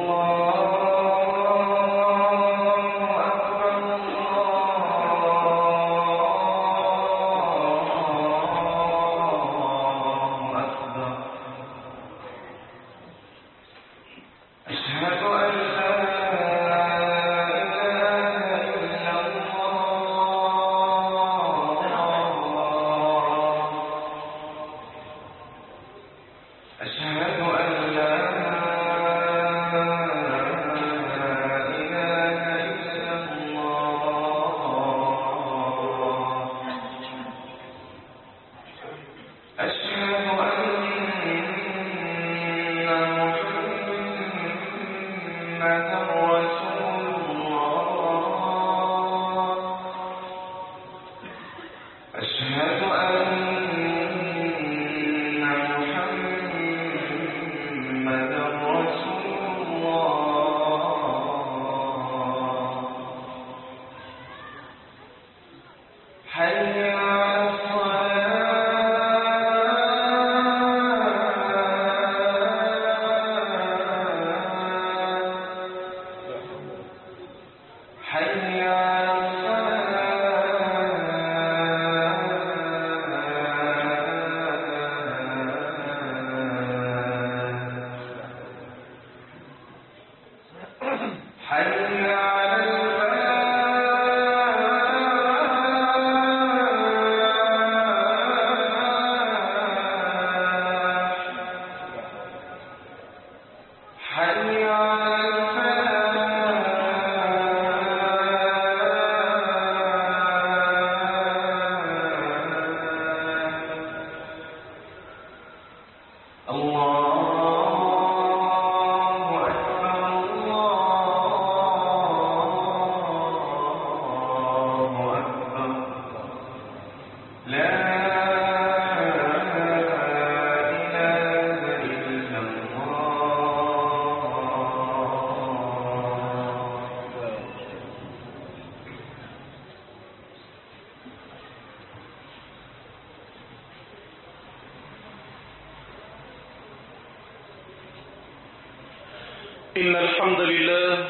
إن الحمد لله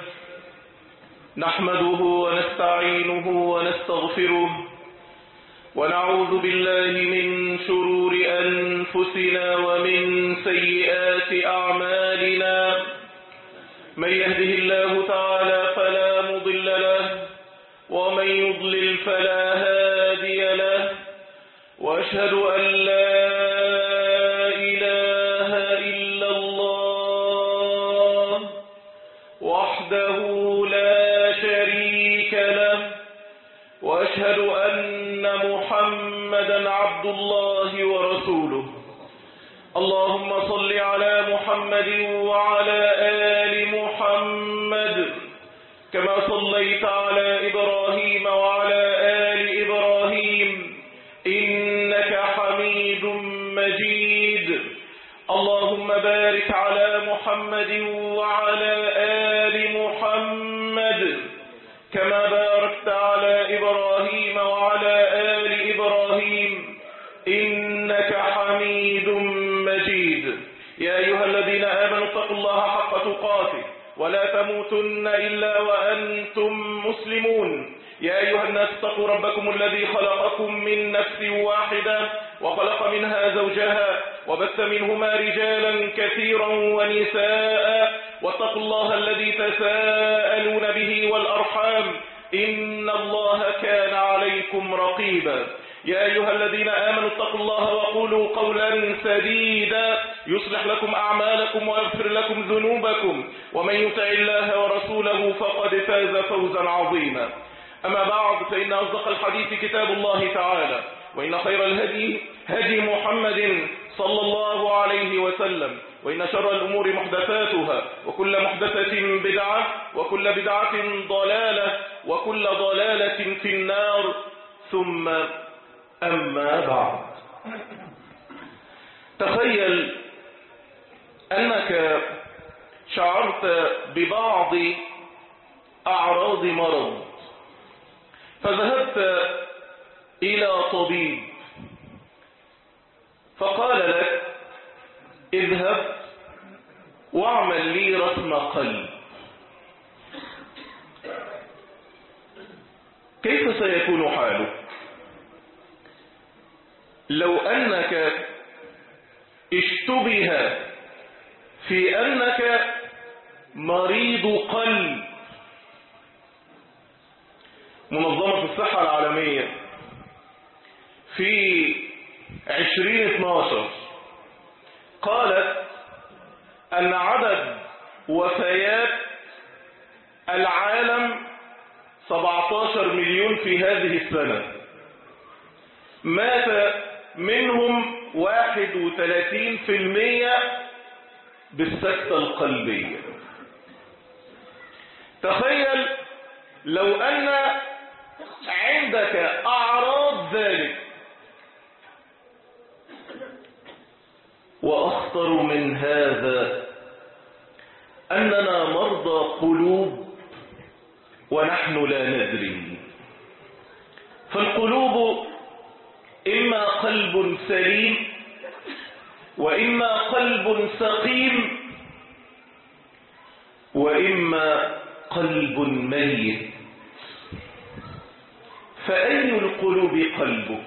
نحمده ونستعينه ونستغفره ونعوذ بالله من شرور أنفسنا ومن سيئات أعمالنا من يهده الله تعالى فلا مضل له ومن يضلل فلا هادي له وأشهد أن لا إله إلا الله وحده لا شريك له وأشهد أن محمدا عبد الله ورسوله اللهم صل على محمد وعلى آل محمد كما صليت على إبراهيم وعلى آل إبراهيم إنك حميد مجيد اللهم بارك على محمد وعلى آل محمد كما باركت على إبراهيم وعلى آل إبراهيم إنك حميد مجيد يا أيها الذين آمنوا اتقوا الله حق تقاته ولا تموتن إلا وأنتم مسلمون يا أيها الناس اتقوا ربكم الذي خلقكم من نفس واحدة وخلق منها زوجها وبث منهما رجالا كثيرا ونساء واتقوا الله الذي تساءلون به والأرحام إن الله كان عليكم رقيبا يا أيها الذين آمنوا اتقوا الله وقولوا قولا سديدا يصلح لكم أعمالكم ويغفر لكم ذنوبكم ومن يطع الله ورسوله فقد فاز فوزا عظيما أما بعد فإن أصدق الحديث كتاب الله تعالى وإن خير الهدي هدي محمد صلى الله عليه وسلم وإن شر الأمور محدثاتها وكل محدثة بدعة وكل بدعة ضلالة وكل ضلالة في النار ثم أما بعد تخيل أنك شعرت ببعض أعراض مرض فذهبت إلى طبيب فقال لك اذهب واعمل لي رسم قلب كيف سيكون حالك لو أنك اشتبه في أنك مريض قلب منظمة الصحة العالمية في عشرين اتناشر قالت أن عدد وفيات العالم 17 مليون في هذه السنة مات منهم 31 في المية بالسكتة القلبية تخيل لو أن عندك أعراض ذلك وأخطر من هذا أننا مرضى قلوب ونحن لا ندري فالقلوب إما قلب سليم وإما قلب سقيم وإما قلب ميت فأي القلوب قلبك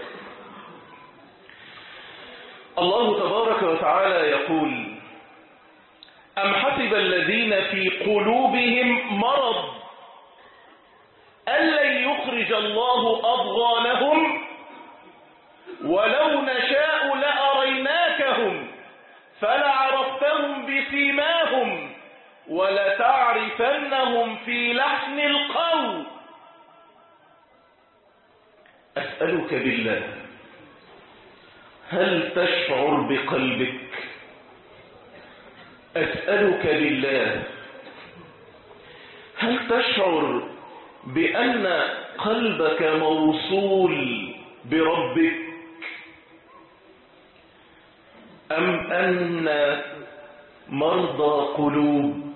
الله تبارك وتعالى يقول أم حسب الذين في قلوبهم مرض ألن يخرج الله أضغانهم ولو نشاء لأريناكهم فلعرفتهم بسيماهم ولتعرفنهم في لحن القول أسألك بالله هل تشعر بقلبك أسألك بالله هل تشعر بأن قلبك موصول بربك أم أن مرضى قلوب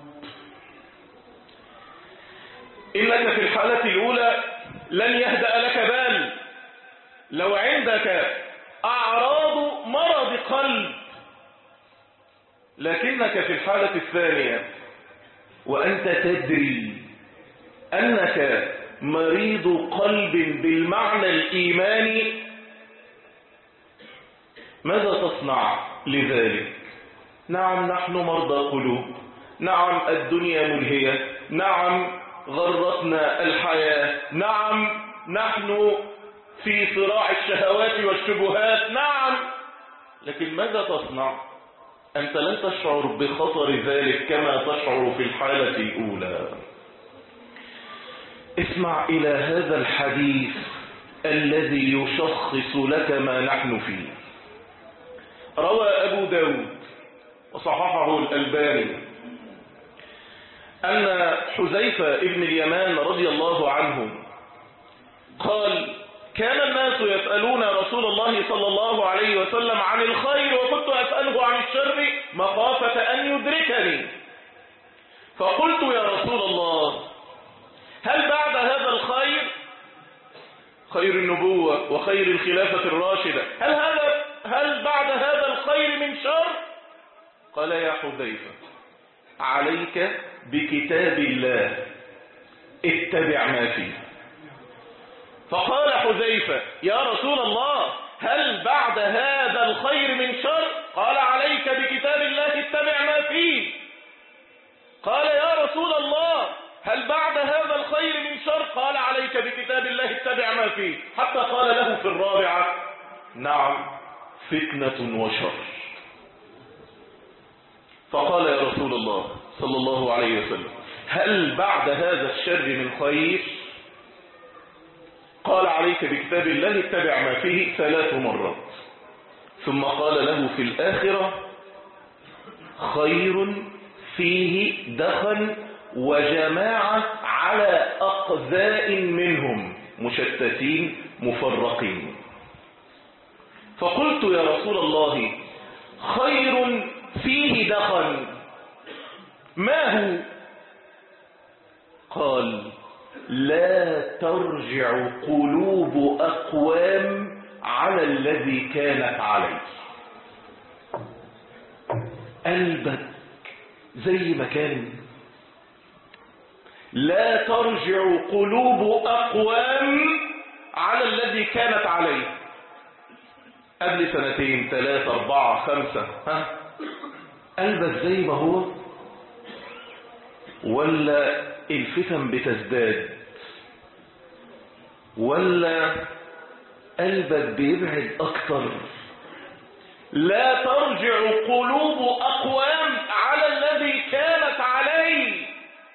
إنك في الحالة الأولى لن يهدأ لك بال لو عندك أعراض مرض قلب لكنك في الحالة الثانية وأنت تدري أنك مريض قلب بالمعنى الإيماني ماذا تصنع لذلك نعم نحن مرضى قلوب نعم الدنيا ملهية نعم غرتنا الحياة نعم نحن في صراع الشهوات والشبهات نعم لكن ماذا تصنع أنت لن تشعر بخطر ذلك كما تشعر في الحالة الأولى اسمع إلى هذا الحديث الذي يشخص لك ما نحن فيه روى أبو داود وصححه الألباني أن حذيفة ابن اليمان رضي الله عنه قال كان الناس يسألون رسول الله صلى الله عليه وسلم عن الخير وكنت أسأله عن الشر مخافة أن يدركني فقلت يا رسول الله هل بعد هذا الخير خير النبوة وخير الخلافة الراشدة هل هذا هل بعد هذا الخير من شر قال يا حذيفة عليك بكتاب الله اتبع ما فيه فقال حذيفة يا رسول الله هل بعد هذا الخير من شر قال عليك بكتاب الله اتبع ما فيه قال يا رسول الله هل بعد هذا الخير من شر قال عليك بكتاب الله اتبع ما فيه حتى قال له في الرابعة نعم فتنة وشر فقال يا رسول الله صلى الله عليه وسلم هل بعد هذا الشر من خير قال عليك بكتاب الله اتبع ما فيه ثلاث مرات ثم قال له في الآخرة خير فيه دخن وجماعة على أقذاء منهم مشتتين مفرقين فقلت يا رسول الله خير فيه دخن ما هو قال لا ترجع قلوب أقوام على الذي كانت عليه قلبك زي ما كان لا ترجع قلوب أقوام على الذي كانت عليه قبل سنتين ثلاثة أربعة خمسة ها قلبك زي ما هو ولا الفتن بتزداد ولا قلبك بيبعد أكتر لا ترجع قلوب أقوام على الذي كانت عليه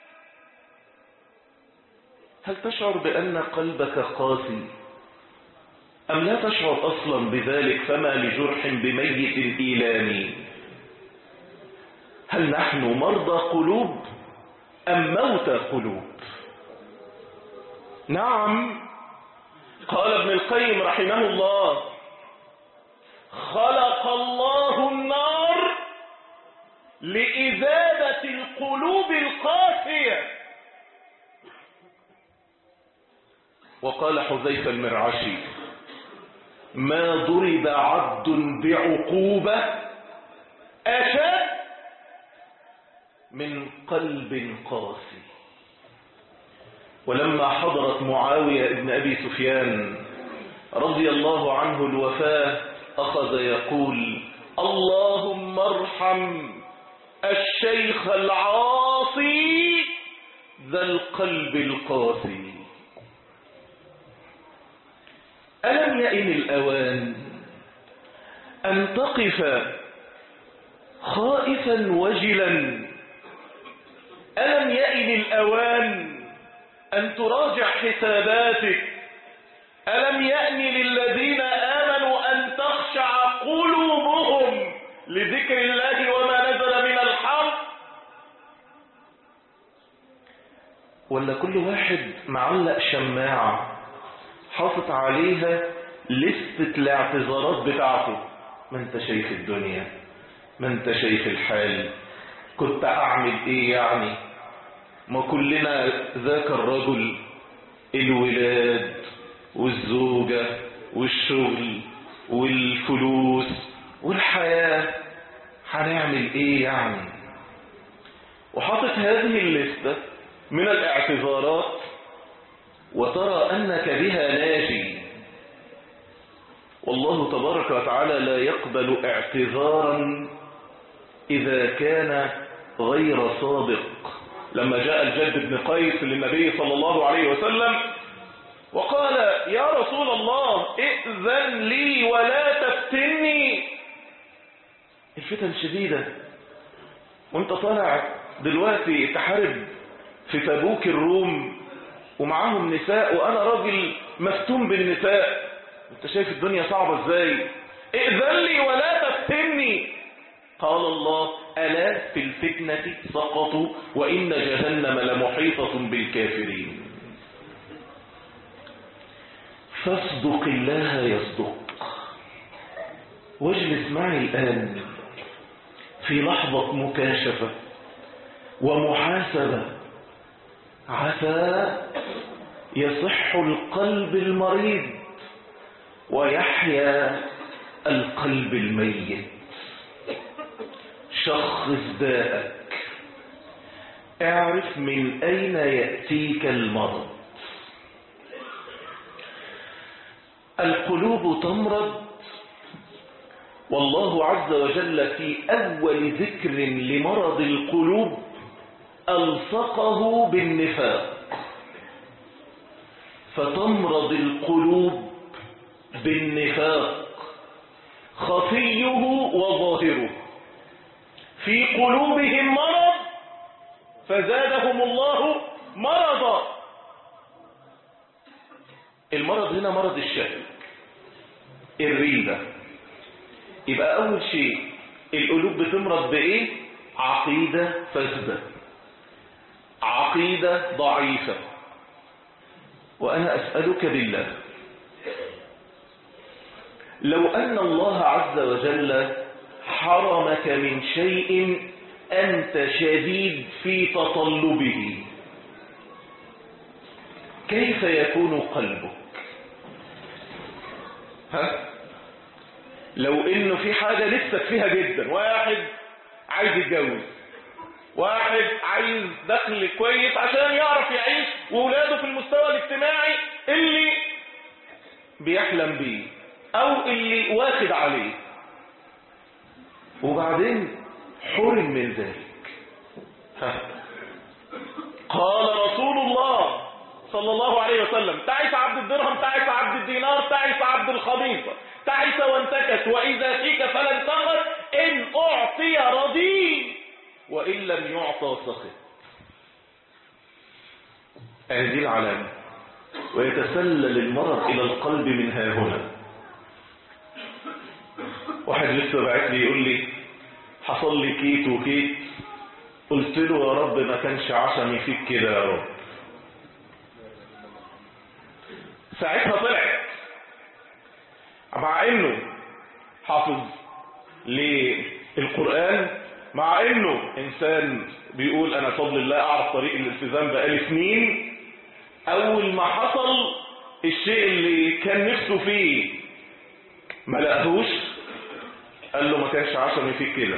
هل تشعر بأن قلبك قاسي أم لا تشعر أصلا بذلك فما لجرح بميت إيلامي هل نحن مرضى قلوب أم موتى قلوب نعم قال ابن القيم رحمه الله خلق الله النار لإذابة القلوب القاسية وقال حذيفة المرعشي ما ضرب عبد بعقوبة أشد من قلب قاسي ولما حضرت معاوية ابن أبي سفيان رضي الله عنه الوفاة أخذ يقول اللهم ارحم الشيخ العاصي ذا القلب القاسي ألم يئن الأوان أن تقف خائفا وجلا ألم يئن الأوان أن تراجع حساباتك ألم يأن للذين آمنوا أن تخشع قلوبهم لذكر الله وما نزل من الحق ولا كل واحد معلق شماعة حاطط عليها لستة الاعتذارات بتاعته ما انت شايف الدنيا ما انت شايف الحال كنت اعمل ايه يعني ما كلنا ذاك الرجل الولاد والزوجة والشغل والفلوس والحياة هنعمل ايه يعني وحاطط هذه اللستة من الاعتذارات وترى أنك بها ناجي والله تبارك وتعالى لا يقبل اعتذارا إذا كان غير صادق لما جاء الجد بن قيس للنبي صلى الله عليه وسلم وقال يا رسول الله ائذن لي ولا تفتني الفتن شديدة وانت طالع دلوقتي تحارب في تبوك الروم ومعاهم نساء وانا راجل مفتون بالنساء انت شايف الدنيا صعبة ازاي ائذن لي ولا تفتني قال الله ألا في الفتنة سقطوا وإن جهنم لمحيطة بالكافرين فاصدق الله يصدق واجلس معي الآن في لحظة مكاشفة ومحاسبة عسى يصح القلب المريض ويحيا القلب الميت شخص داءك اعرف من أين يأتيك المرض القلوب تمرض والله عز وجل في أول ذكر لمرض القلوب ألصقه بالنفاق فتمرض القلوب بالنفاق خفيه وظاهره في قلوبهم مرض فزادهم الله مرضا المرض هنا مرض الشك الريبة يبقى أول شيء القلوب بتمرض بإيه عقيدة فاسدة عقيدة ضعيفة وأنا أسألك بالله لو أن الله عز وجل حرمك من شيء أنت شديد في تطلبه كيف يكون قلبك ها لو انه في حاجة نفسك فيها جدا واحد عايز يتجوز واحد عايز دخل كويس عشان يعرف يعيش وولاده في المستوى الاجتماعي اللي بيحلم بيه او اللي واخد عليه وبعدين حرم من ذلك ها. قال رسول الله صلى الله عليه وسلم تعس عبد الدرهم تعس عبد الدينار تعس عبد الخميصة تعس وانتكس وإذا فيك فلا انتقد إن أعطي رضي وإن لم يعطى سخط هذه العلامة ويتسلل المرض إلى القلب من ها هنا واحد لسه بعت لي يقول لي حصل لي كيت وكيت قلت له يا رب ما كانش عشمي فيك كده يا رب ساعتها طلعت مع انه حافظ للقرآن مع انه انسان بيقول انا فضل الله اعرف طريق الالتزام بقالي سنين اول ما حصل الشيء اللي كان نفسه فيه ما لقاهوش قال له ما كانش عشمي فيك كده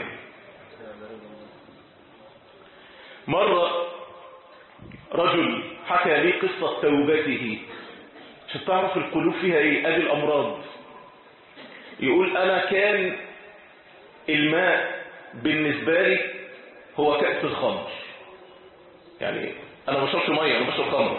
مرة رجل حكى لي قصة توبته عشان تعرف القلوب فيها ايه ادي الامراض يقول انا كان الماء بالنسبة لي هو كأس الخمر يعني انا ما بشربش ميه انا بشرب خمر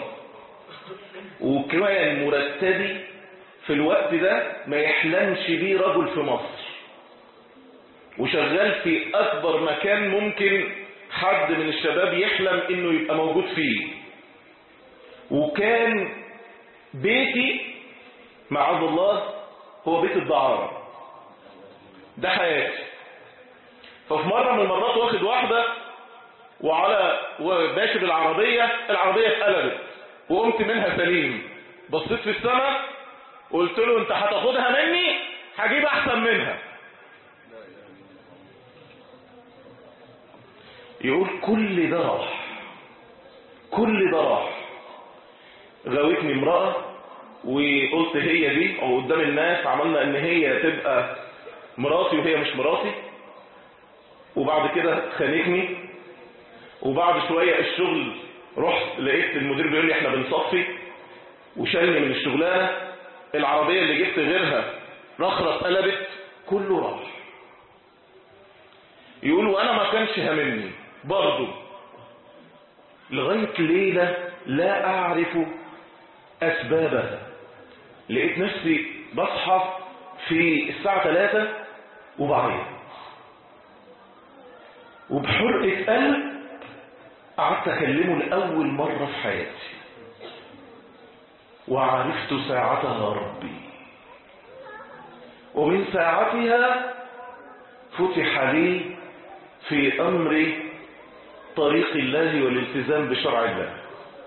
وكان مرتبي في الوقت ده ما يحلمش بيه رجل في مصر وشغال في اكبر مكان ممكن حد من الشباب يحلم انه يبقى موجود فيه وكان بيتي معاذ الله هو بيت الدعارة ده حياتي ففي مرة من المرات واخد واحدة وعلى وماشي بالعربية العربية اتقلبت وقمت منها سليم بصيت في السماء قلت له انت هتاخدها مني هجيب احسن منها يقول كل ده راح كل ده راح غاوتني امرأة وقلت هي دي او قدام الناس عملنا ان هي تبقى مراتي وهي مش مراتي وبعد كده خانتني وبعد شوية الشغل رحت لقيت المدير بيقول لي احنا بنصفي وشالني من الشغلانة العربية اللي جبت غيرها رخرة قلبت كله راح يقول وانا ما كانش هممني برضه لغاية ليلة لا اعرف اسبابها لقيت نفسي بصحى في الساعة 3 وبعيط وبحرقة قلب قعدت اكلمه لأول مرة في حياتي وعرفت ساعتها ربي ومن ساعتها فتح لي في أمر طريق الله والالتزام بشرع الله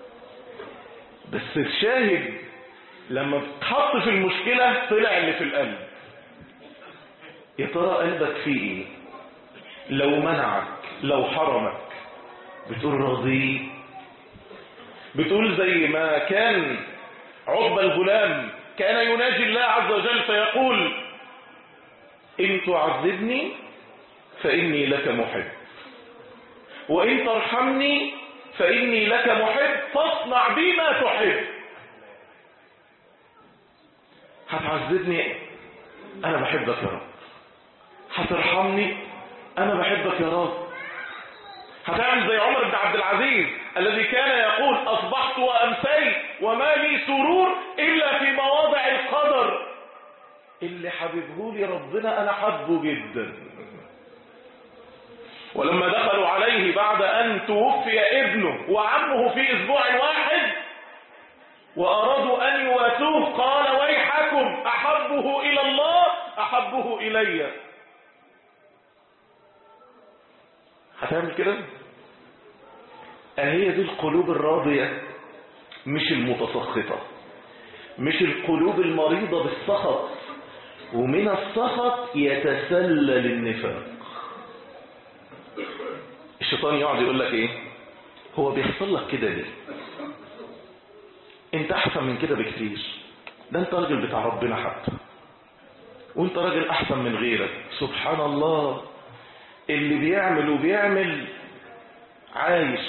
بس الشاهد لما بتحط في المشكلة طلع اللي في القلب يا ترى قلبك فيه ايه لو منعك لو حرمك بتقول راضي بتقول زي ما كان عقبة الغلام كان يناجي الله عز وجل فيقول إن تعذبني فإني لك محب وإن ترحمني فإني لك محب فاصنع بي ما تحب هتعذبني أنا بحبك يا رب هترحمني أنا بحبك يا رب هتعمل زي عمر بن عبد العزيز الذي كان يقول أصبحت وأمسيت وما لي سرور إلا في مواضع القدر اللي حبيبه لي ربنا أنا حبه جدا ولما دخلوا عليه بعد أن توفي ابنه وعمه في أسبوع واحد وأرادوا أن يواسوه قال ويحكم أحبه إلى الله أحبه إلي هتعمل كده أهي دي القلوب الراضية مش المتسخطة مش القلوب المريضة بالسخط ومن السخط يتسلل النفاق الشيطان يقعد يقول لك ايه هو بيحصل لك كده ليه انت احسن من كده بكتير ده انت راجل بتاع ربنا حتى وانت راجل احسن من غيرك سبحان الله اللي بيعمل وبيعمل عايش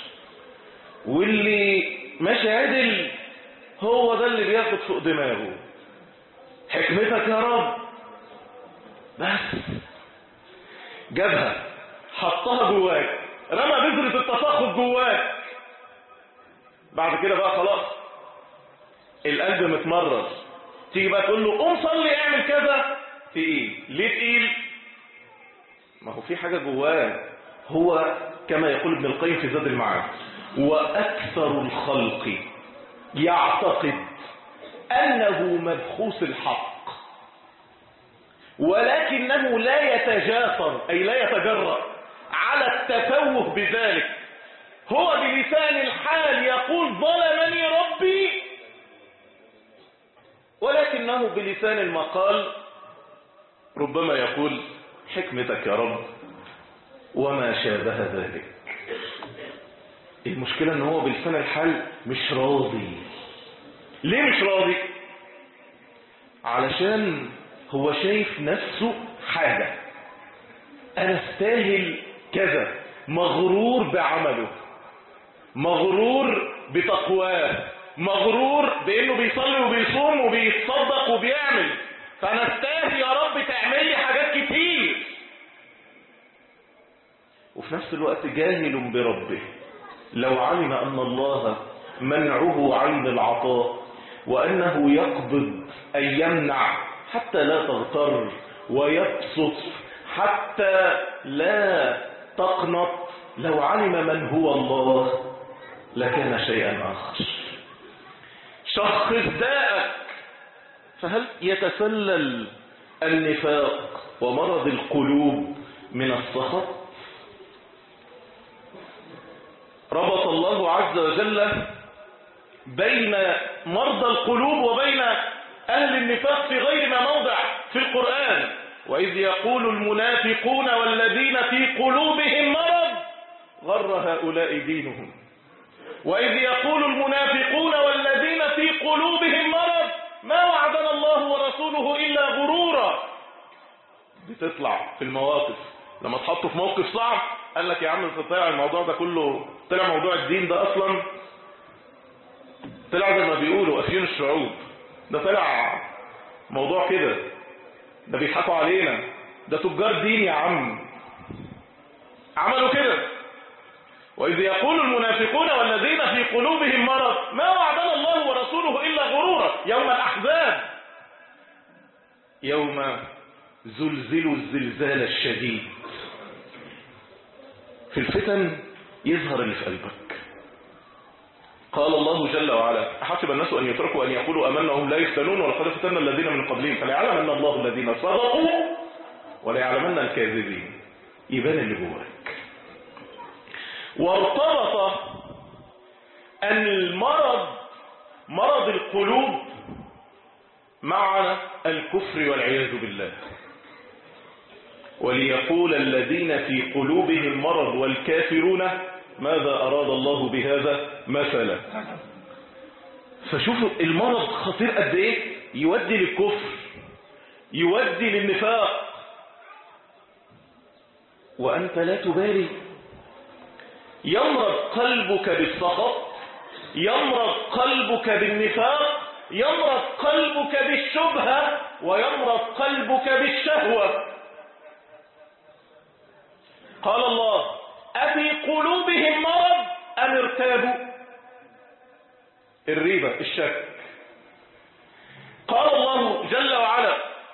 واللي ماشي عدل هو ده اللي بياخد فوق دماغه حكمتك يا رب بس جابها حطها جواك رمى بذرة التفاخر جواك بعد كده بقى خلاص القلب متمرر تيجي بقى تقول له قوم صلي اعمل كذا تقيل ليه تقيل ما هو في حاجة جواه هو كما يقول ابن القيم في زاد المعاد وأكثر الخلق يعتقد أنه مبخوس الحق ولكنه لا يتجاسر أي لا يتجرأ على التفوه بذلك هو بلسان الحال يقول ظلمني ربي ولكنه بلسان المقال ربما يقول حكمتك يا رب وما شابه ذلك المشكلة ان هو بلسان الحال مش راضي ليه مش راضي علشان هو شايف نفسه حاجة انا استاهل كذا مغرور بعمله مغرور بتقواه مغرور بانه بيصلي وبيصوم وبيتصدق وبيعمل فانا استاهل يا رب تعمل لي حاجات كتير وفي نفس الوقت جاهل بربه لو علم ان الله منعه عين العطاء وانه يقبض اي يمنع حتى لا تغتر ويبسط حتى لا تقنط لو علم من هو الله لكان شيئا آخر شخص داءك فهل يتسلل النفاق ومرض القلوب من السخط ربط الله عز وجل بين مرضى القلوب وبين أهل النفاق في غير ما موضع في القرآن وإذ يقول المنافقون والذين في قلوبهم مرض غر هؤلاء دينهم وإذ يقول المنافقون والذين في قلوبهم مرض ما وعدنا الله ورسوله إلا غرورا بتطلع في المواقف لما تحطوا في موقف صعب قال لك يا عم طلع الموضوع ده كله طلع موضوع الدين ده أصلا طلع زي ما بيقولوا أفيون الشعوب ده طلع موضوع كده ده بيضحكوا علينا ده تجار دين يا عم عملوا كده وإذ يقول المنافقون والذين في قلوبهم مرض ما وعدنا الله ورسوله إلا غرورا يوم الأحزاب يوم زلزلوا الزلزال الشديد في الفتن يظهر اللي في قلبك قال الله جل وعلا أحسب الناس أن يتركوا أن يقولوا أمنا وهم لا يفتنون ولقد فتنا الذين من قبلهم فليعلمن الله الذين صدقوا وليعلمن الكاذبين يبان اللي جواك وارتبط أن المرض مرض القلوب مع الكفر والعياذ بالله وليقول الذين في قلوبهم مرض والكافرون ماذا أراد الله بهذا مثلا فشوفوا المرض خطير قد ايه يودي للكفر يودي للنفاق وأنت لا تبالي يمرض قلبك بالسخط يمرض قلبك بالنفاق يمرض قلبك بالشبهة ويمرض قلبك بالشهوة قال الله أفي قلوبهم مرض أم ارتابوا الريبة الشك قال الله جل وعلا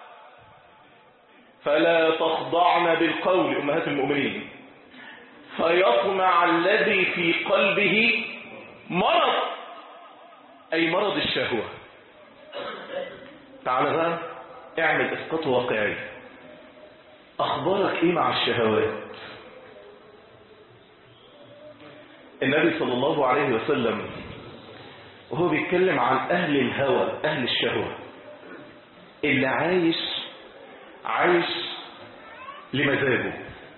فلا تخضعن بالقول أمهات المؤمنين فيطمع الذي في قلبه مرض أي مرض الشهوة تعال بقى اعمل اسقاط واقعي أخبارك إيه مع الشهوات النبي صلى الله عليه وسلم وهو بيتكلم عن أهل الهوى أهل الشهوة اللي عايش عايش لمزاجه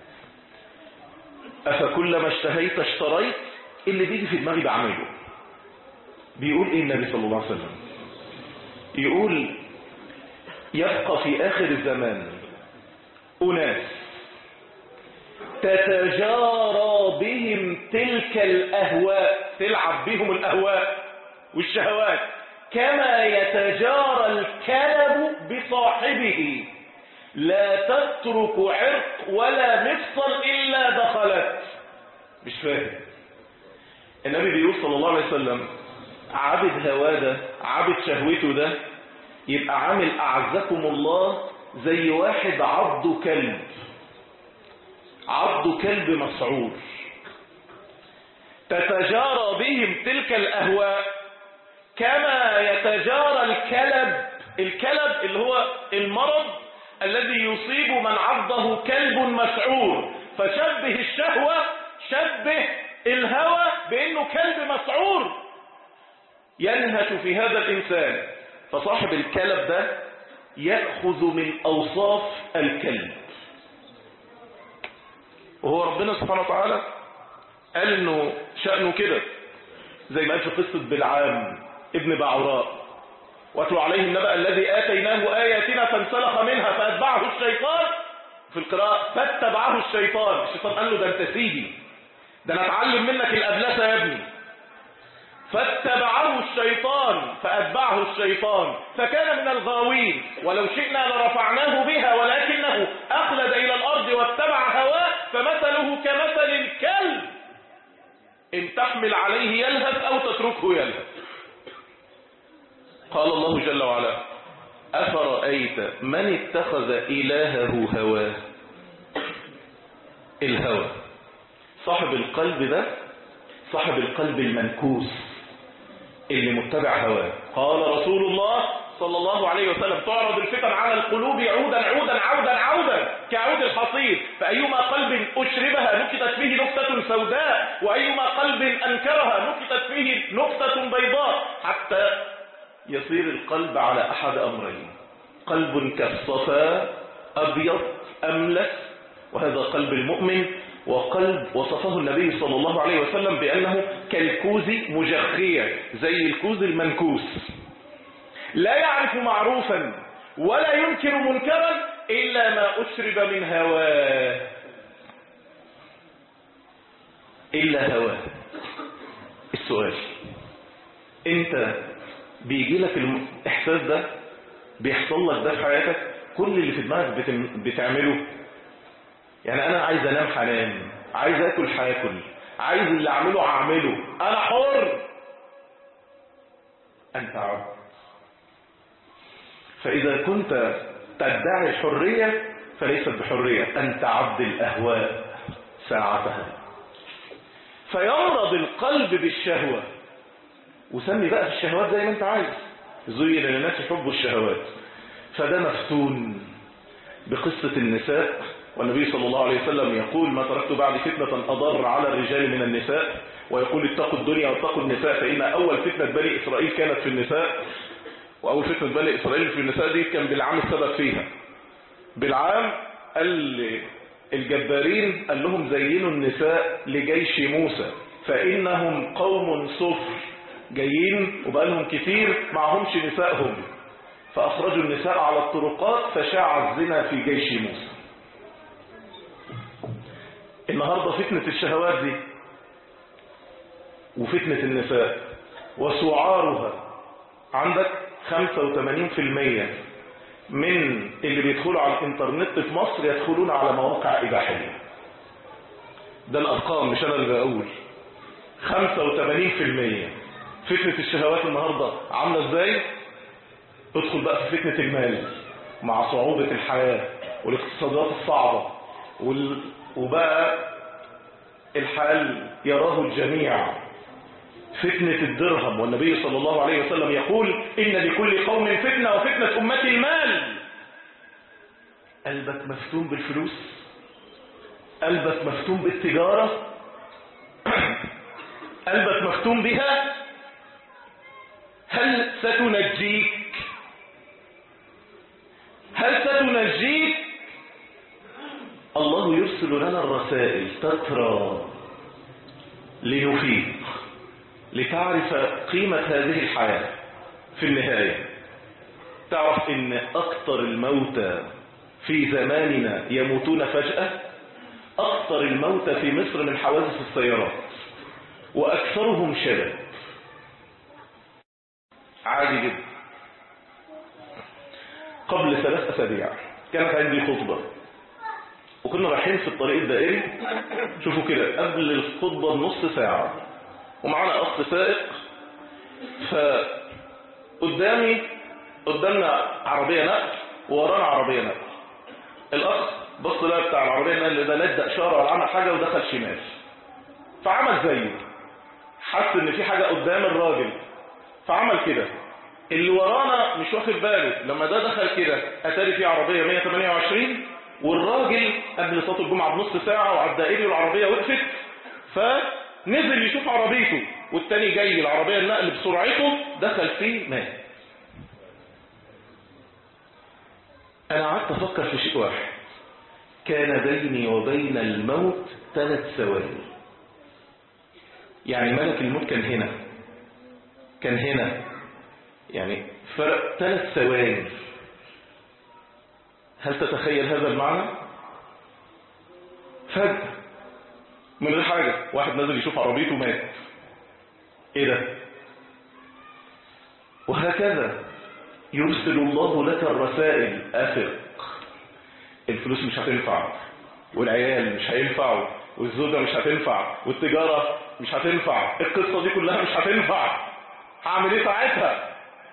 أفكلما اشتهيت اشتريت اللي بيجي في دماغي بعمله بيقول ايه النبي صلى الله عليه وسلم يقول يبقى في آخر الزمان أناس تتجارى بهم تلك الأهواء تلعب بهم الأهواء والشهوات كما يتجارى الكلب بصاحبه لا تترك عرق ولا مفصل إلا دخلت مش فاهم النبي بيقول صلى الله عليه وسلم عبد هواه ده عبد شهوته ده يبقى عامل أعزكم الله زي واحد عضه كلب عضه كلب مسعور تتجارى بهم تلك الأهواء كما يتجارى الكلب الكلب اللي هو المرض الذي يصيب من عضه كلب مسعور فشبه الشهوة شبه الهوى بأنه كلب مسعور ينهش في هذا الإنسان فصاحب الكلب ده يأخذ من أوصاف الكلب وهو ربنا سبحانه وتعالى قال انه شأنه كده زي ما قال في قصة بلعام ابن بعوراء واتلو عليه النبأ الذي آتيناه آياتنا فانسلخ منها فأتبعه الشيطان في القراءة فاتبعه الشيطان الشيطان قال له ده انت سيدي ده انا اتعلم منك الأبلسة يا ابني فاتبعه الشيطان فأتبعه الشيطان فكان من الغاوين ولو شئنا لرفعناه بها ولكنه أخلد إلى الأرض واتبع هواه فمثله كمثل الكلب إن تحمل عليه يلهث أو تتركه يلهث قال الله جل وعلا أفرأيت من اتخذ إلهه هواه الهوى صاحب القلب ده صاحب القلب المنكوس اللي متبع هواه قال رسول الله صلى الله عليه وسلم تعرض الفتن على القلوب عودا عودا عودا عودا كعود الحصير فأيما قلب أشربها نكتت فيه نكتة سوداء وأيما قلب أنكرها نكتت فيه نكتة بيضاء حتى يصير القلب على أحد أمرين قلب كالصفا أبيض أملس وهذا قلب المؤمن وقلب وصفه النبي صلى الله عليه وسلم بأنه كالكوز مجخية زي الكوز المنكوس لا يعرف معروفا ولا ينكر منكرا إلا ما أشرب من هواه إلا هواه السؤال انت بيجي لك الإحساس ده بيحصل لك ده في حياتك كل اللي في دماغك بتم- بتعمله يعني انا عايز انام هنام عايز اكل هاكل عايز اللي اعمله هعمله انا حر انت عبد فاذا كنت تدعي الحرية فليست بحرية انت عبد الاهواء ساعتها فيمرض القلب بالشهوة وسمي بقى في الشهوات زي ما انت عايز زين للناس حب الشهوات فده مفتون بقصة النساء والنبي صلى الله عليه وسلم يقول ما تركت بعد فتنة أضر على الرجال من النساء ويقول اتقوا الدنيا واتقوا النساء فإن أول فتنة بني إسرائيل كانت في النساء وأول فتنة بني إسرائيل في النساء دي كان بالعام السبب فيها بالعام قال الجبارين قال لهم زينوا النساء لجيش موسى فإنهم قوم صفر جايين وبقى لهم كتير معهمش نسائهم فأخرجوا النساء على الطرقات فشاع الزنا في جيش موسى النهاردة فتنة الشهوات دي وفتنة النساء وسعارها عندك 85% من اللي بيدخلوا على الانترنت في مصر يدخلون على مواقع إباحية ده الأرقام مش أنا اللي بقول 85% فتنة الشهوات النهاردة عاملة ازاي ادخل بقى في فتنة المال مع صعوبة الحياة والاقتصادات الصعبة وال... وبقى الحال يراه الجميع فتنة الدرهم والنبي صلى الله عليه وسلم يقول إن لكل قوم فتنة وفتنة أمتي المال قلبك مفتون بالفلوس قلبك مفتون بالتجارة قلبك مفتون بها هل ستنجيك هل ستنجيك الله يرسل لنا الرسائل تترى لنفيق لتعرف قيمة هذه الحياة في النهاية تعرف ان اكثر الموتى في زماننا يموتون فجأة أكثر الموتى في مصر من حوادث السيارات وأكثرهم شباب عادي جدا قبل ثلاث أسابيع كانت عندي خطبة وكنا رايحين في الطريق الدائري شوفوا كده قبل الخطبة بنص ساعة ومعانا أخ سائق فقدامي قدامنا عربية نقل وورانا عربية نقل الأخ بص بقى بتاع العربية النقل ده لا ادى إشارة ولا عمل حاجة ودخل شمال فعمل زيه حس إن في حاجة قدام الراجل فعمل كده اللي ورانا مش واخد باله لما ده دخل كده اتاري في عربية 128 والراجل قبل صلاة الجمعة بنص ساعة وعلى الدائري والعربية وقفت فنزل يشوف عربيته والتاني جاي العربية النقل بسرعته دخل فيه مات انا قعدت افكر في شيء واحد كان بيني وبين الموت ثلاث ثواني يعني ملك الموت كان هنا كان هنا يعني فرق ثلاث ثواني هل تتخيل هذا المعنى فجأة من غير حاجة واحد نزل يشوف عربيته مات ايه ده وهكذا يرسل الله لك الرسائل أثق الفلوس مش هتنفع والعيال مش هينفعوا والزوجة مش هتنفع والتجارة مش هتنفع القصة دي كلها مش هتنفع هعمل ايه ساعتها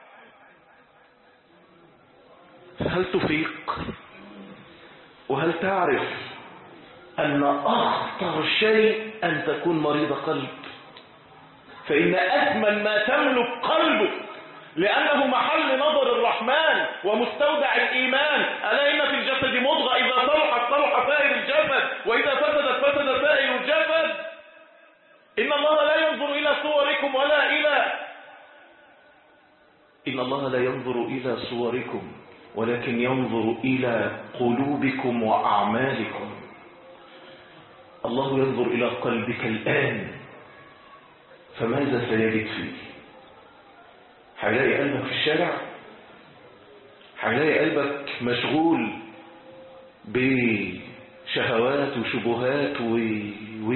هل تفيق وهل تعرف أن أخطر شيء أن تكون مريض قلب فإن أثمن ما تملك قلبك لأنه محل نظر الرحمن ومستودع الإيمان ألا إن في الجسد مضغة إذا صلحت صلح سائر الجسد وإذا فسدت فسد سائر الجسد إن الله لا ينظر إلى صوركم ولا إلى إن الله لا ينظر إلى صوركم ولكن ينظر إلى قلوبكم وأعمالكم الله ينظر إلى قلبك الآن فماذا سيجد فيه هيلاقي قلبك في الشارع هيلاقي قلبك مشغول بشهوات وشبهات و و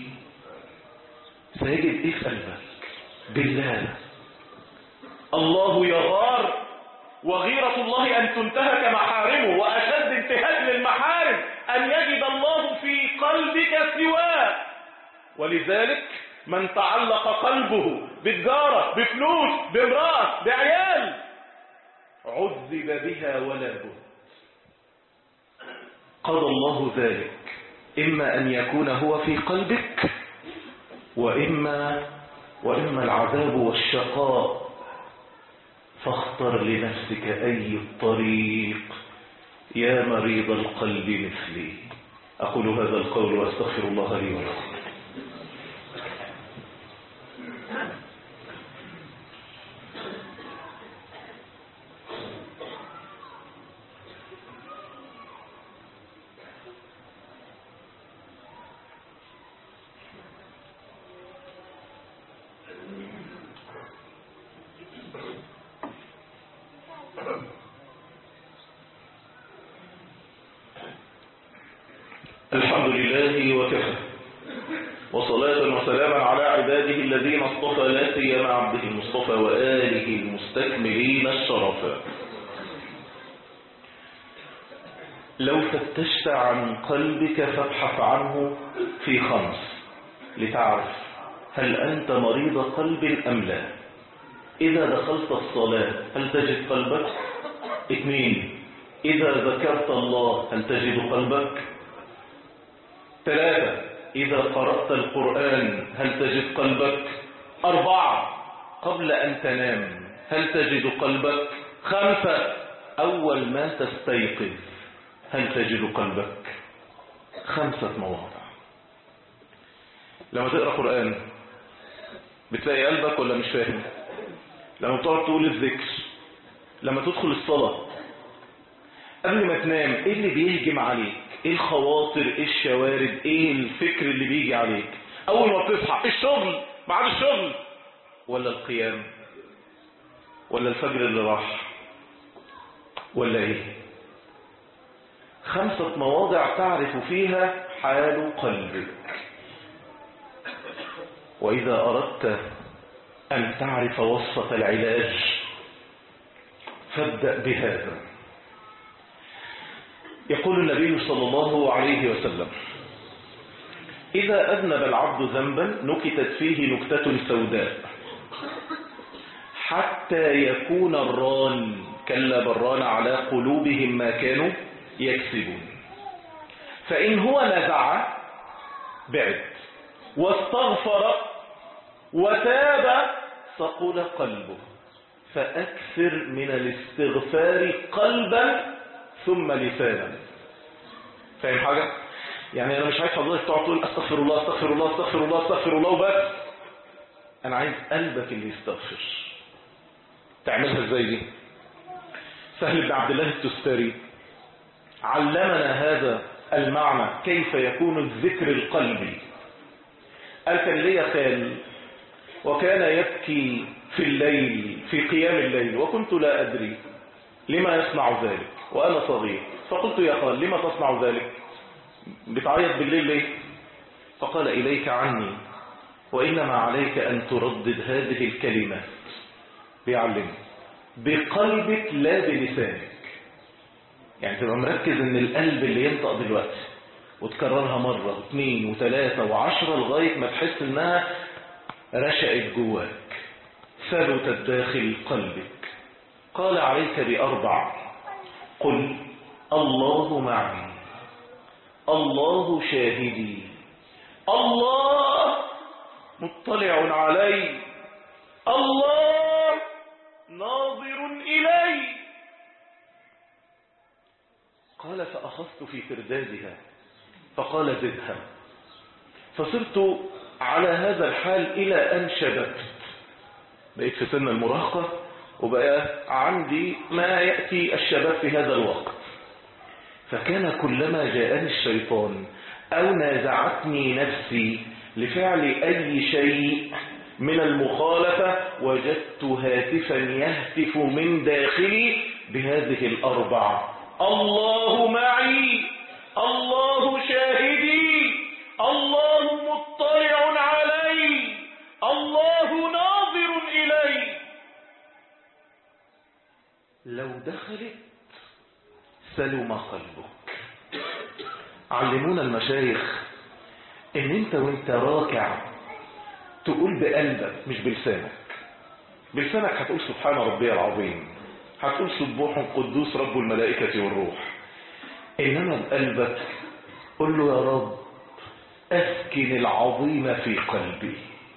سيجد ايه في قلبك بالله الله يغار وغيرة الله أن تنتهك محارمه وأشد انتهاك للمحارم أن يجد الله في قلبك سواه ولذلك من تعلق قلبه بتجارة بفلوس بامرأة بعيال عذب بها ولا بد قضى الله ذلك إما أن يكون هو في قلبك وإما وإما العذاب والشقاء فاختر لنفسك أي الطريق يا مريض القلب مثلي أقول هذا القول وأستغفر الله لي ولكم الحمد لله وكفى وصلاة وسلاما على عباده الذين اصطفى لا سيما عبده المصطفى وآله المستكملين الشرفا لو فتشت عن قلبك فابحث عنه في خمس لتعرف هل أنت مريض قلب أم لا إذا دخلت الصلاة هل تجد قلبك اثنين إذا ذكرت الله هل تجد قلبك ثلاثة إذا قرأت القرآن هل تجد قلبك أربعة قبل أن تنام هل تجد قلبك خمسة أول ما تستيقظ هل تجد قلبك خمسة مواضع لما تقرأ قرآن بتلاقي قلبك ولا مش فاهم لما بتقعد تقول الذكر لما تدخل الصلاة قبل ما تنام ايه اللي بيهجم عليك ايه الخواطر ايه الشوارد ايه الفكر اللي بيجي عليك اول ما بتصحى الشغل بعد الشغل ولا القيام ولا الفجر اللي راح ولا ايه خمسة مواضع تعرف فيها حال قلبك وإذا أردت أن تعرف وصفة العلاج فابدأ بهذا يقول النبي صلى الله عليه وسلم إذا أذنب العبد ذنبا نكتت فيه نكتة سوداء حتى يكون الران كلا بران على قلوبهم ما كانوا يكسبون فإن هو نزع بعد واستغفر وتاب ثقل قلبه فأكثر من الاستغفار قلبا ثم لسانا فاهم حاجة؟ يعني أنا مش عايز حضرتك تقعد تقول أستغفر الله أستغفر الله أستغفر الله أستغفر الله وبس أنا عايز قلبك اللي يستغفر تعملها ازاي دي؟ سهل بن عبد الله التستاري علمنا هذا المعنى كيف يكون الذكر القلبي قال كان لي خال وكان يبكي في الليل في قيام الليل وكنت لا أدري لما يصنع ذلك وأنا صغير فقلت يا خال لما تصنع ذلك بتعيط بالليل ليه فقال إليك عني وإنما عليك أن تردد هذه الكلمات بيعلمك بقلبك لا بلسانك يعني تبقى مركز ان القلب اللي ينطق دلوقتي وتكررها مرة واثنين وثلاثة وعشرة لغاية ما تحس انها رشقت جواك ثبتت داخل قلبك قال عليك بأربع قل الله معي الله شاهدي الله مطلع علي الله ناظر إلي قال فأخذت في تردادها فقال زدها فصرت على هذا الحال إلى أن شببت بقيت في سن المراهقة وبقى عندي ما يأتي الشباب في هذا الوقت فكان كلما جاءني الشيطان أو نازعتني نفسي لفعل أي شيء من المخالفة وجدت هاتفا يهتف من داخلي بهذه الأربع الله معي الله شاهدي الله مطلع علي الله ناظر إلي لو دخلت سلم قلبك علمونا المشايخ ان انت وانت راكع تقول بقلبك مش بلسانك بلسانك هتقول سبحان ربي العظيم هتقول سبوح قدوس رب الملائكة والروح إنما بقلبك قل له يا رب أسكن العظيم في قلبي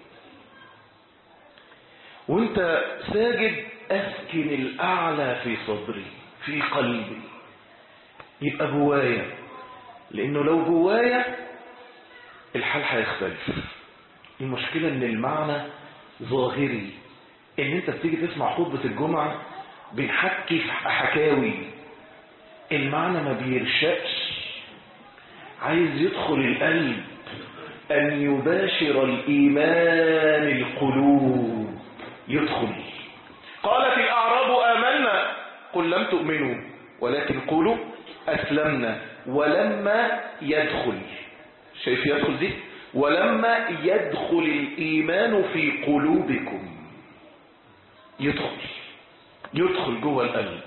وانت ساجد أسكن الأعلى في صدري في قلبي يبقى جوايا لأنه لو جوايا الحال هيختلف المشكلة ان المعنى ظاهري ان انت بتيجي تسمع خطبة الجمعة بنحكي في حكاوي المعنى ما بيرشقش عايز يدخل القلب ان يباشر الايمان القلوب يدخل قالت الاعراب امنا قل لم تؤمنوا ولكن قولوا اسلمنا ولما يدخل شايف يدخل دي ولما يدخل الإيمان في قلوبكم يدخل يدخل جوه القلب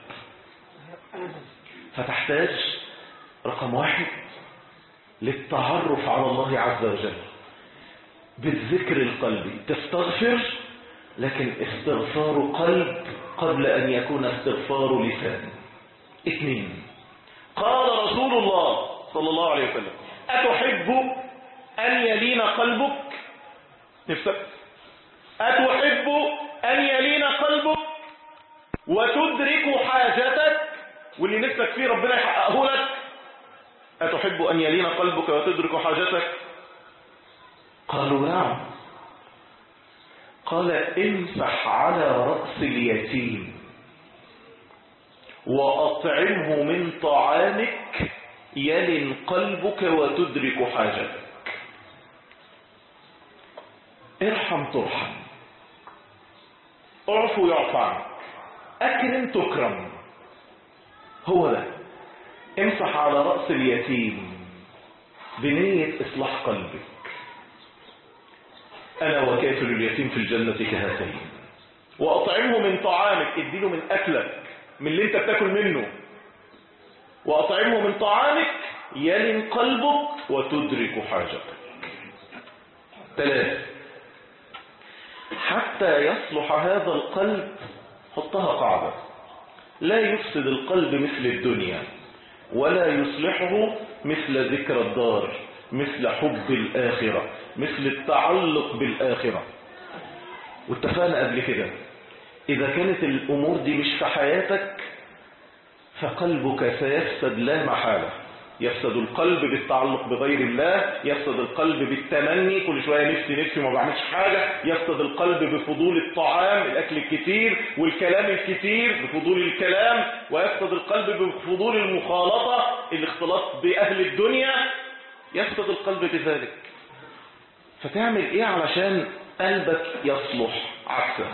فتحتاج رقم واحد للتعرف على الله عز وجل بالذكر القلبي تستغفر لكن استغفار قلب قبل أن يكون استغفار لسان اثنين قال رسول الله صلى الله عليه وسلم أتحب أن يلين قلبك نفسك أتحب أن يلين قلبك وتدرك حاجتك واللي نفسك فيه ربنا يحققه لك أتحب أن يلين قلبك وتدرك حاجتك قالوا نعم قال امسح على رأس اليتيم وأطعمه من طعامك يلن قلبك وتدرك حاجتك ارحم ترحم اعفو يعفى عنك اكرم تكرم هو ده امسح على رأس اليتيم بنية إصلاح قلبك أنا وكافل اليتيم في الجنة كهاتين وأطعمه من طعامك اديله من أكلك من اللي انت بتاكل منه وأطعمه من طعامك يلن قلبك وتدرك حاجتك ثلاثة حتى يصلح هذا القلب حطها قاعدة لا يفسد القلب مثل الدنيا ولا يصلحه مثل ذكر الدار مثل حب الآخرة مثل التعلق بالآخرة واتفقنا قبل كده إذا كانت الأمور دي مش في حياتك فقلبك سيفسد لا محالة يفسد القلب بالتعلق بغير الله يفسد القلب بالتمني كل شوية نفسي نفسي ما بعملش حاجة يفسد القلب بفضول الطعام الأكل الكتير والكلام الكتير بفضول الكلام ويفسد القلب بفضول المخالطة الاختلاط بأهل الدنيا يفسد القلب بذلك فتعمل ايه علشان قلبك يصلح عكسها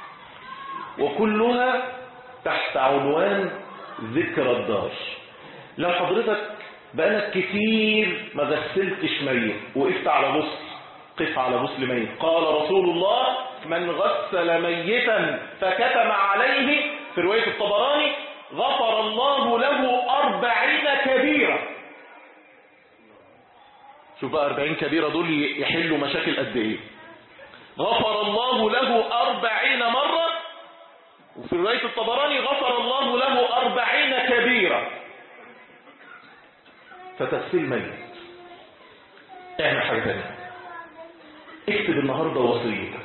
وكلها تحت عنوان ذكر الدار لو حضرتك بقالك كتير ما غسلتش ميت وقفت على غسل قف على غسل ميت قال رسول الله من غسل ميتا فكتم عليه في رواية الطبراني غفر الله له أربعين كبيرة شوف بقى أربعين كبيرة دول يحلوا مشاكل قد إيه غفر الله له أربعين مرة وفي رواية الطبراني غفر الله له أربعين كبيرة فتغسيل ميت اعمل حاجة تانية اكتب النهاردة وصيتك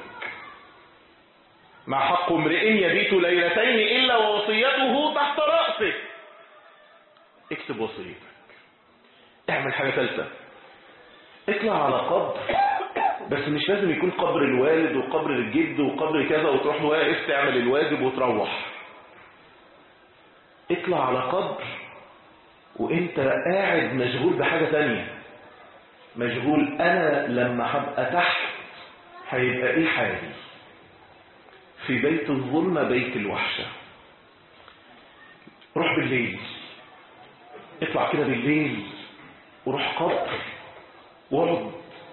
مع حق امرئ يبيت ليلتين إلا ووصيته تحت رأسك اكتب وصيتك اعمل حاجة ثالثة اطلع على قبر بس مش لازم يكون قبر الوالد وقبر الجد وقبر كذا وتروح واقف تعمل الواجب وتروح اطلع على قبر وانت قاعد مشغول بحاجة تانية مشغول انا لما هبقى تحت هيبقى ايه حالي في بيت الظلمة بيت الوحشة روح بالليل اطلع كده بالليل وروح قبر واقعد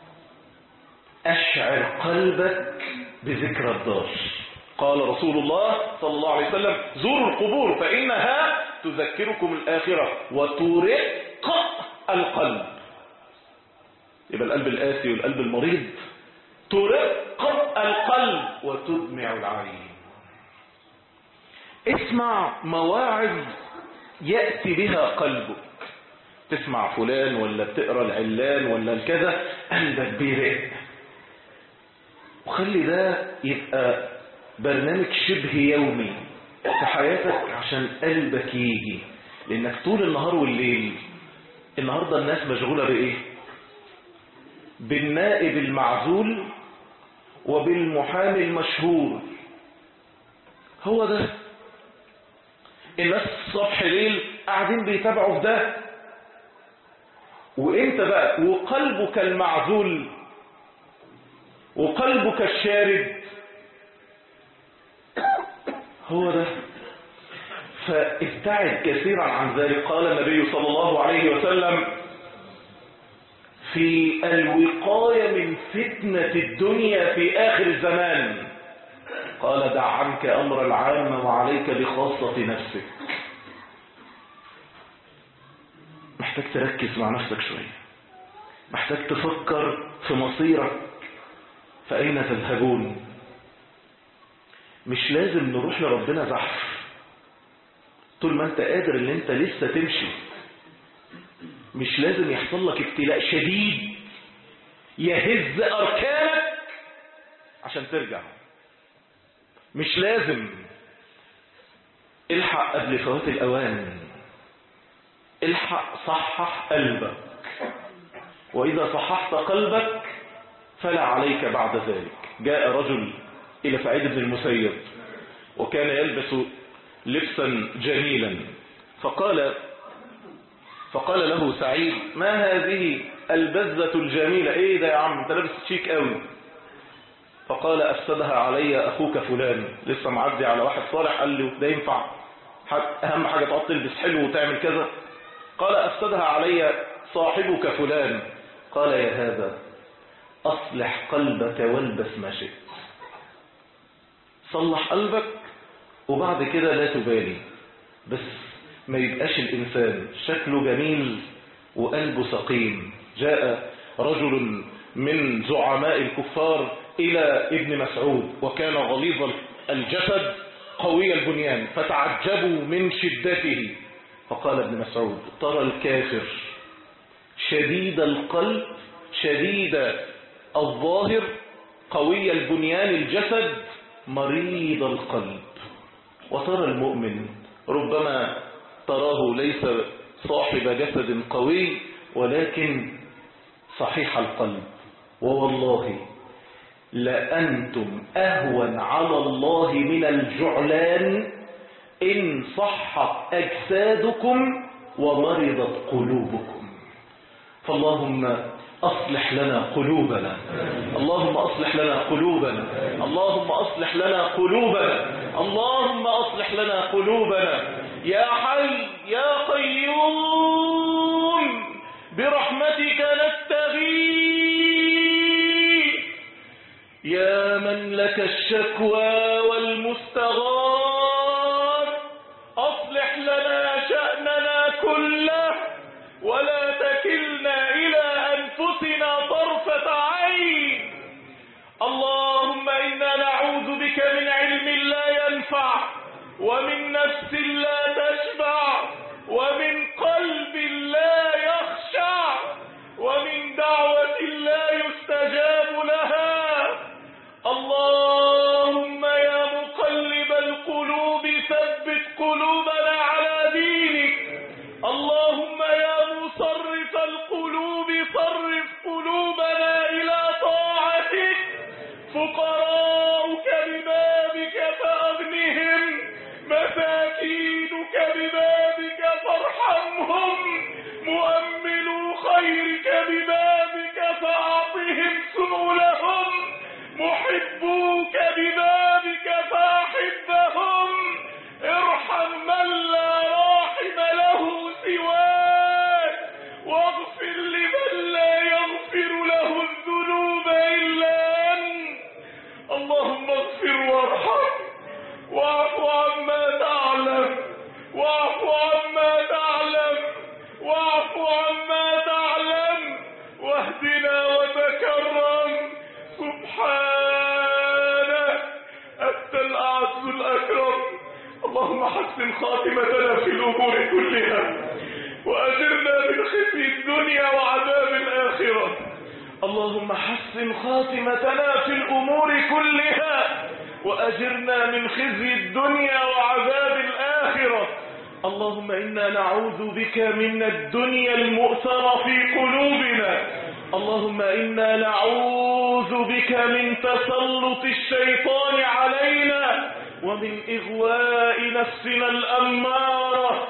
أشعر قلبك بذكر الدار قال رسول الله صلى الله عليه وسلم زوروا القبور فإنها تذكركم الآخرة وترق القلب يبقى القلب القاسي والقلب المريض ترق القلب وتدمع العين اسمع مواعظ يأتي بها قلبك تسمع فلان ولا بتقرا العلان ولا الكذا قلبك بيرق وخلي ده يبقى برنامج شبه يومي في حياتك عشان قلبك يجي لانك طول النهار والليل النهارده الناس مشغوله بايه بالنائب المعزول وبالمحامي المشهور هو ده الناس صبح ليل قاعدين بيتابعوا في ده وانت بقى وقلبك المعزول وقلبك الشارد هو ده فابتعد كثيرا عن ذلك قال النبي صلى الله عليه وسلم في الوقاية من فتنة الدنيا في آخر الزمان قال دع عنك أمر العام وعليك بخاصة نفسك محتاج تركز مع نفسك شوية محتاج تفكر في مصيرك فأين تذهبون مش لازم نروح لربنا زحف طول ما انت قادر ان انت لسه تمشي مش لازم يحصل لك ابتلاء شديد يهز اركانك عشان ترجع مش لازم الحق قبل فوات الاوان الحق صحح قلبك واذا صححت قلبك فلا عليك بعد ذلك جاء رجل إلى سعيد بن المسيب وكان يلبس لبسا جميلا فقال فقال له سعيد ما هذه البزة الجميلة ايه ده يا عم انت لابس شيك قوي فقال افسدها علي اخوك فلان لسه معدي على واحد صالح قال له ده ينفع اهم حاجة تقعد تلبس حلو وتعمل كذا قال افسدها علي صاحبك فلان قال يا هذا أصلح قلبك والبس ما شئت صلح قلبك وبعد كده لا تبالي بس ما يبقاش الإنسان شكله جميل وقلبه سقيم جاء رجل من زعماء الكفار إلى ابن مسعود وكان غليظ الجسد قوي البنيان فتعجبوا من شدته فقال ابن مسعود ترى الكافر شديد القلب شديد الظاهر قوي البنيان الجسد مريض القلب وترى المؤمن ربما تراه ليس صاحب جسد قوي ولكن صحيح القلب ووالله لأنتم أهون على الله من الجعلان إن صحت أجسادكم ومرضت قلوبكم فاللهم أصلح لنا قلوبنا اللهم أصلح لنا قلوبنا اللهم أصلح لنا قلوبنا اللهم أصلح لنا قلوبنا يا حي يا قيوم برحمتك نستغيث يا من لك الشكوى والمستغاث أصلح لنا شأننا كله ولا تكلنا إلى أنفسنا طرفة عين اللهم إنا نعوذ بك من علم لا ينفع ومن نفس لا تشبع ومن قلب لا يخشع ومن دعوة لا يستجاب لها اللهم يا مقلب القلوب ثبت قلوبنا على دينك اللهم يا مصرف القلوب صرف قلوبنا إلى طاعتك فقراؤك ببابك فأغنهم مساكينك ببابك فارحمهم مؤملو خيرك ببابك فأعطهم سؤلهم محبوك ببابك فأحبهم ارحم من لا راحم له سواك واغفر لمن لا يغفر له الذنوب إلا أنت اللهم اغفر وارحم واعف عما تعلم واعف عما تعلم واعف عما تعلم واهدنا وتكرم سبحانك أنت الأعز الأكرم اللهم حسن خاتمتنا في الأمور كلها وأجرنا من خزي الدنيا وعذاب الآخرة اللهم حسن خاتمتنا في الأمور كلها وأجرنا من خزي الدنيا وعذاب الآخرة اللهم إنا نعوذ بك من الدنيا المؤثرة في قلوبنا اللهم إنا نعوذ بك من تسلط الشيطان علينا ومن إغواء نفسنا الأمارة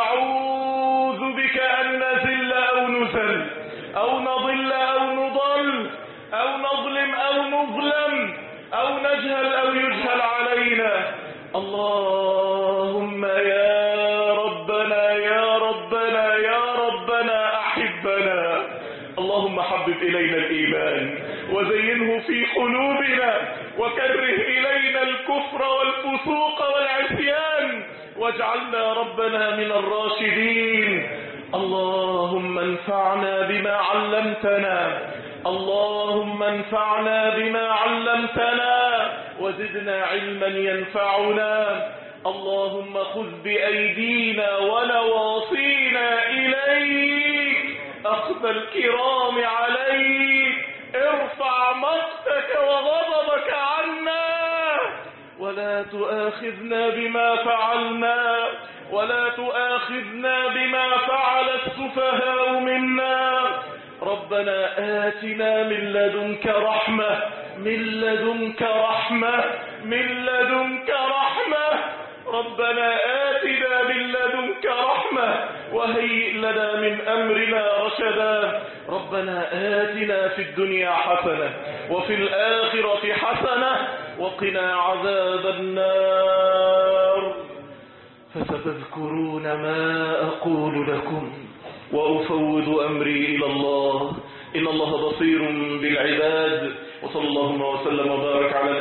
نعوذ بك أن نزل أو نزل أو نضل أو نضل أو نظلم أو نظلم أو نجهل أو يجهل علينا اللهم يا ربنا يا ربنا يا ربنا أحبنا اللهم حبب إلينا الإيمان وزينه في قلوبنا وكره إلينا الكفر والفسوق والعصيان واجعلنا ربنا من الراشدين اللهم انفعنا بما علمتنا اللهم انفعنا بما علمتنا وزدنا علما ينفعنا اللهم خذ بأيدينا ونواصينا إليك أخذ الكرام عليك ارفع مقتك وغضبك عنا ولا تؤاخذنا بما فعلنا ولا تؤاخذنا بما فعل السفهاء منا ربنا آتنا من لدنك رحمة من لدنك رحمة من لدنك رحمة ربنا آتنا من لدنك رحمة وهيئ لنا من أمرنا رشدا ربنا آتنا في الدنيا حسنة وفي الآخرة حسنة وقنا عذاب النار فستذكرون ما أقول لكم وأفوض أمري إلى الله إن الله بصير بالعباد وصلى اللهم وسلم وبارك على